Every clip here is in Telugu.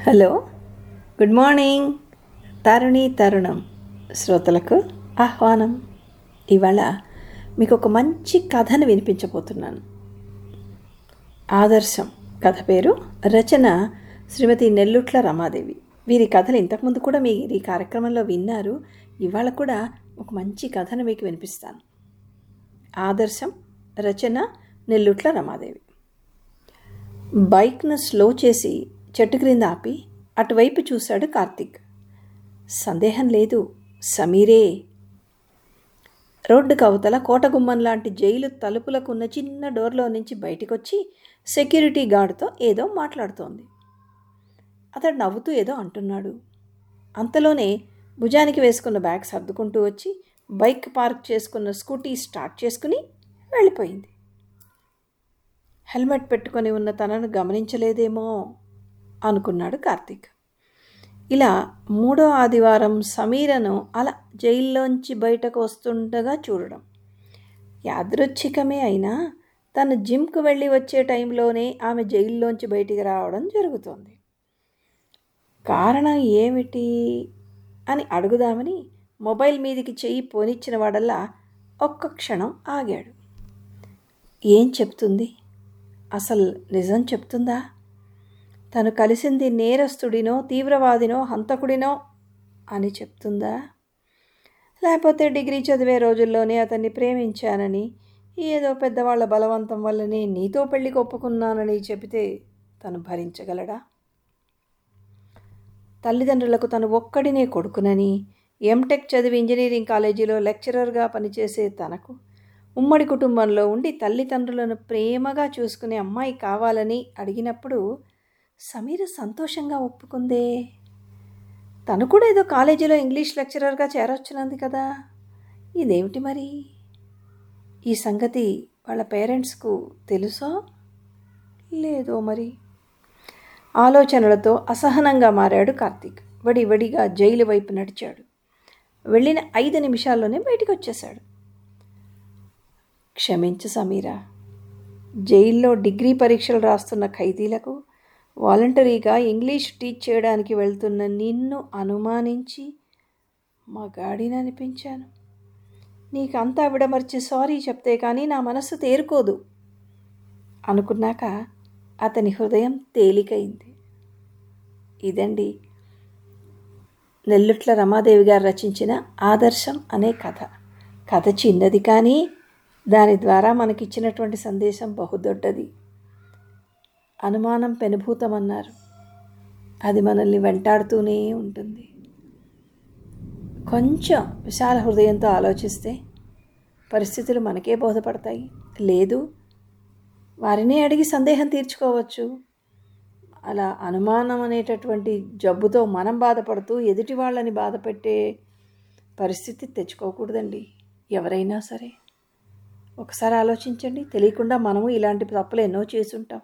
హలో గుడ్ మార్నింగ్ తరుణి తరుణం శ్రోతలకు ఆహ్వానం ఇవాళ మీకు ఒక మంచి కథను వినిపించబోతున్నాను ఆదర్శం కథ పేరు రచన శ్రీమతి నెల్లుట్ల రమాదేవి వీరి కథలు ఇంతకుముందు కూడా మీరు ఈ కార్యక్రమంలో విన్నారు ఇవాళ కూడా ఒక మంచి కథను మీకు వినిపిస్తాను ఆదర్శం రచన నెల్లుట్ల రమాదేవి బైక్ను స్లో చేసి చెట్టు క్రింద ఆపి అటువైపు చూశాడు కార్తీక్ సందేహం లేదు సమీరే రోడ్డుకు అవతల కోటగుమ్మం లాంటి జైలు తలుపులకు ఉన్న చిన్న డోర్లో నుంచి బయటికొచ్చి సెక్యూరిటీ గార్డుతో ఏదో మాట్లాడుతోంది అతడు నవ్వుతూ ఏదో అంటున్నాడు అంతలోనే భుజానికి వేసుకున్న బ్యాగ్ సర్దుకుంటూ వచ్చి బైక్ పార్క్ చేసుకున్న స్కూటీ స్టార్ట్ చేసుకుని వెళ్ళిపోయింది హెల్మెట్ పెట్టుకొని ఉన్న తనను గమనించలేదేమో అనుకున్నాడు కార్తీక్ ఇలా మూడో ఆదివారం సమీరను అలా జైల్లోంచి బయటకు వస్తుండగా చూడడం యాదృచ్ఛికమే అయినా తను జిమ్కు వెళ్ళి వచ్చే టైంలోనే ఆమె జైల్లోంచి బయటికి రావడం జరుగుతోంది కారణం ఏమిటి అని అడుగుదామని మొబైల్ మీదికి చెయ్యి పోనిచ్చిన వాడల్లా ఒక్క క్షణం ఆగాడు ఏం చెప్తుంది అసలు నిజం చెప్తుందా తను కలిసింది నేరస్తుడినో తీవ్రవాదినో హంతకుడినో అని చెప్తుందా లేకపోతే డిగ్రీ చదివే రోజుల్లోనే అతన్ని ప్రేమించానని ఏదో పెద్దవాళ్ల బలవంతం వల్లనే నీతో పెళ్లికి ఒప్పుకున్నానని చెబితే తను భరించగలడా తల్లిదండ్రులకు తను ఒక్కడినే కొడుకునని ఎంటెక్ చదివి ఇంజనీరింగ్ కాలేజీలో లెక్చరర్గా పనిచేసే తనకు ఉమ్మడి కుటుంబంలో ఉండి తల్లిదండ్రులను ప్రేమగా చూసుకునే అమ్మాయి కావాలని అడిగినప్పుడు సమీర సంతోషంగా ఒప్పుకుందే తను కూడా ఏదో కాలేజీలో ఇంగ్లీష్ లెక్చరర్గా చేరొచ్చినంది కదా ఇదేమిటి మరి ఈ సంగతి వాళ్ళ పేరెంట్స్కు తెలుసో లేదో మరి ఆలోచనలతో అసహనంగా మారాడు కార్తీక్ వడి వడిగా జైలు వైపు నడిచాడు వెళ్ళిన ఐదు నిమిషాల్లోనే బయటికి వచ్చేశాడు క్షమించు సమీరా జైల్లో డిగ్రీ పరీక్షలు రాస్తున్న ఖైదీలకు వాలంటరీగా ఇంగ్లీష్ టీచ్ చేయడానికి వెళ్తున్న నిన్ను అనుమానించి మగాడిని అనిపించాను నీకంతా విడమర్చి సారీ చెప్తే కానీ నా మనస్సు తేరుకోదు అనుకున్నాక అతని హృదయం తేలికైంది ఇదండి నెల్లుట్ల రమాదేవి గారు రచించిన ఆదర్శం అనే కథ కథ చిన్నది కానీ దాని ద్వారా మనకిచ్చినటువంటి సందేశం బహుదొడ్డది అనుమానం పెనుభూతమన్నారు అది మనల్ని వెంటాడుతూనే ఉంటుంది కొంచెం విశాల హృదయంతో ఆలోచిస్తే పరిస్థితులు మనకే బోధపడతాయి లేదు వారినే అడిగి సందేహం తీర్చుకోవచ్చు అలా అనుమానం అనేటటువంటి జబ్బుతో మనం బాధపడుతూ ఎదుటి వాళ్ళని బాధపెట్టే పరిస్థితి తెచ్చుకోకూడదండి ఎవరైనా సరే ఒకసారి ఆలోచించండి తెలియకుండా మనము ఇలాంటి తప్పులు ఎన్నో చేసుంటాం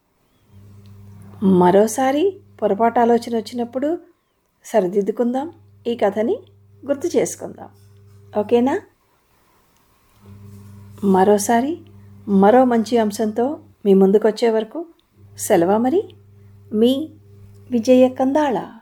మరోసారి పొరపాటు ఆలోచన వచ్చినప్పుడు సరిదిద్దుకుందాం ఈ కథని గుర్తు చేసుకుందాం ఓకేనా మరోసారి మరో మంచి అంశంతో మీ ముందుకు వచ్చే వరకు సెలవా మరి మీ విజయ కందాళ